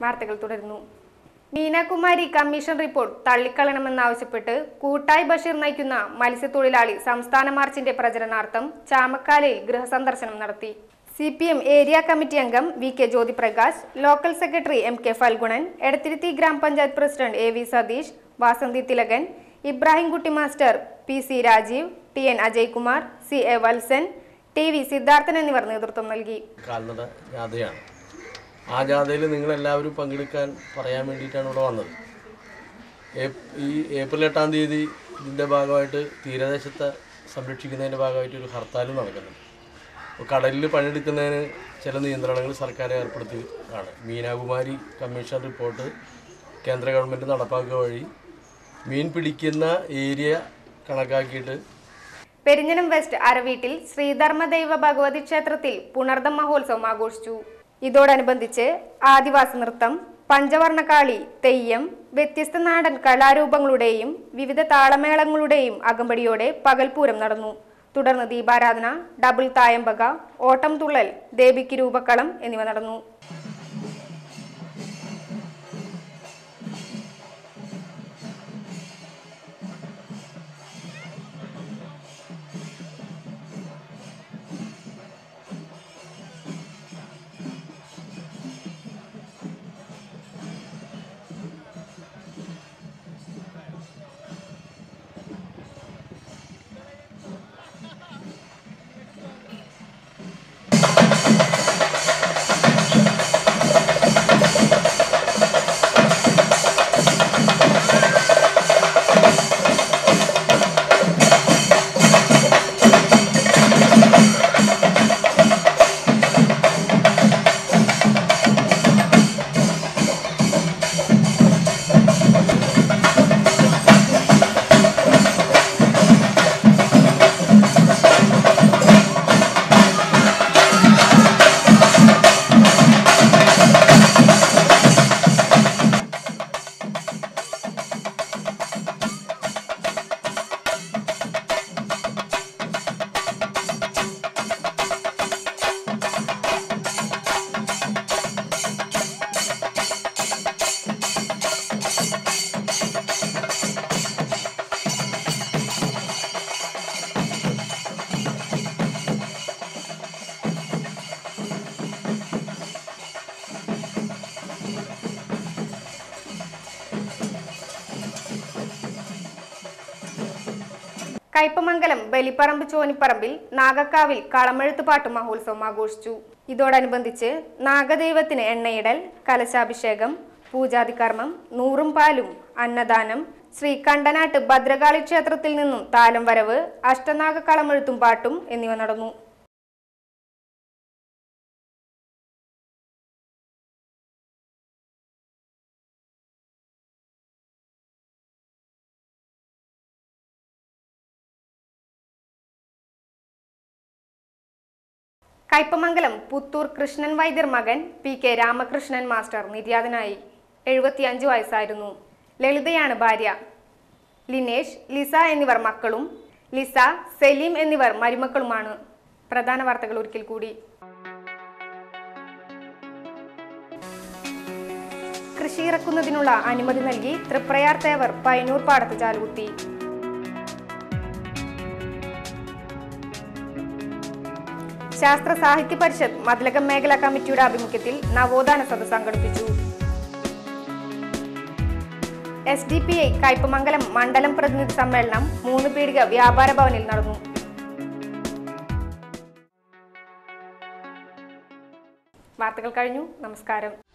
വാർത്തകൾ തുടരുന്നു Meenakumari commission report തള്ളിക്കളയണമെന്നാവശ്യപ്പെട്ട് കൂട്ടായി ബഷീർ നയിക്കുന്ന മത്സ്യത്തൊഴിലാളി സംസ്ഥാന മാർച്ചിന്റെ പ്രചരണാർത്ഥം ചാമക്കാലയിൽ ഗൃഹസന്ദർശനം നടത്തി C P M area committee അംഗം V K Jyothiprakash local secretary M K Phalgunan Edathiruthi grama panchayat president A V Satheesh Vasanthi Thilakan Ibrahimkutty master P C Rajeev T N Ajaykumar C A Valsan T V Siddharthan എന്നിവർ നേതൃത്വം നൽകി കാൽനട ജാഥയാണ് ആ ജാഥയിൽ നിങ്ങളെല്ലാവരും പങ്കെടുക്കാൻ പറയാൻ വേണ്ടിയിട്ടാണ് ഇവിടെ വന്നത് ഏപ്- ഈ ഏപ്രിൽ എട്ടാം തീയതി ഇതിൻ്റെ ഭാഗമായിട്ട് തീരദേശത്തെ സംരക്ഷിക്കുന്നതിൻ്റെ ഭാഗമായിട്ട് ഒരു ഹർത്താലും നടക്കുന്നുണ്ട് അപ്പോൾ കടലിൽ പണിയെടുക്കുന്നതിന് ചില നിയന്ത്രണങ്ങൾ സർക്കാർ ഏർപ്പെടുത്തി ആണ് മീനാകുമാരി കമ്മീഷൻ റിപ്പോർട്ട് കേന്ദ്ര ഗവൺമെൻറ് നടപ്പാക്കുക വഴി മീൻ പിടിക്കുന്ന ഏരിയ കണക്കാക്കിയിട്ട് പെരിഞ്ഞനം വെസ്റ്റ് അരവീട്ടിൽ ശ്രീധർമ്മദൈവ ഭഗവതി ക്ഷേത്രത്തിൽ പുണർദം മഹോത്സവം ആഘോഷിച്ചു ഇതോടനുബന്ധിച്ച് ആദിവാസി നൃത്തം പഞ്ചവർണ്ണക്കാളി തെയ്യം വ്യത്യസ്ത നാടൻ കലാരൂപങ്ങളുടെയും വിവിധ താളമേളങ്ങളുടെയും അകമ്പടിയോടെ പകൽപൂരം നടന്നു തുടർന്ന് ദീപാരാധന ഡബിൾ തായമ്പക ഓട്ടം തുള്ളൽ ദേവിക്ക് രൂപക്കളം എന്നിവ നടന്നു കയ്പമംഗലം ബലിപ്പറമ്പ് ചോനിപ്പറമ്പിൽ നാഗക്കാവിൽ കളമെഴുത്ത് പാട്ട് മഹോത്സവം ആഘോഷിച്ചു ഇതോടനുബന്ധിച്ച് നാഗദൈവത്തിന് എണ്ണയിടൽ കലശാഭിഷേകം പൂജാതികർമ്മം നൂറും പാലും അന്നദാനം ശ്രീ കണ്ടനാട്ട് ഭദ്രകാളി ക്ഷേത്രത്തിൽ നിന്നും താലം വരവ് അഷ്ടനാഗ കളമെഴുത്തും പാട്ടും എന്നിവ നടന്നു കയ്പമംഗലം പുത്തൂർ കൃഷ്ണൻ വൈദ്യർ മകൻ പി കെ രാമകൃഷ്ണൻ മാസ്റ്റർ നിര്യാതനായി എഴുപത്തിയഞ്ച് വയസ്സായിരുന്നു ലളിതയാണ് ഭാര്യ ലിനേഷ് ലിസ എന്നിവർ മക്കളും ലിസ സലീം എന്നിവർ മരുമക്കളുമാണ് പ്രധാന വാർത്തകൾ ഒരിക്കൽ കൂടി കൃഷി ഇറക്കുന്നതിനുള്ള അനുമതി നൽകി തൃപ്രയാർ തേവർ പൈനൂർ പാടത്ത് ചാലുകുത്തി ശാസ്ത്ര സാഹിത്യ പരിഷത്ത് മതിലകം മേഖലാ കമ്മിറ്റിയുടെ ആഭിമുഖ്യത്തിൽ നവോത്ഥാന സഭ സംഘടിപ്പിച്ചു S D P I Kaipamangalam മണ്ഡലം പ്രതിനിധി സമ്മേളനം മൂന്ന് പീടിക വ്യാപാര ഭവനിൽ നടന്നു വാർത്തകൾ കഴിഞ്ഞു നമസ്കാരം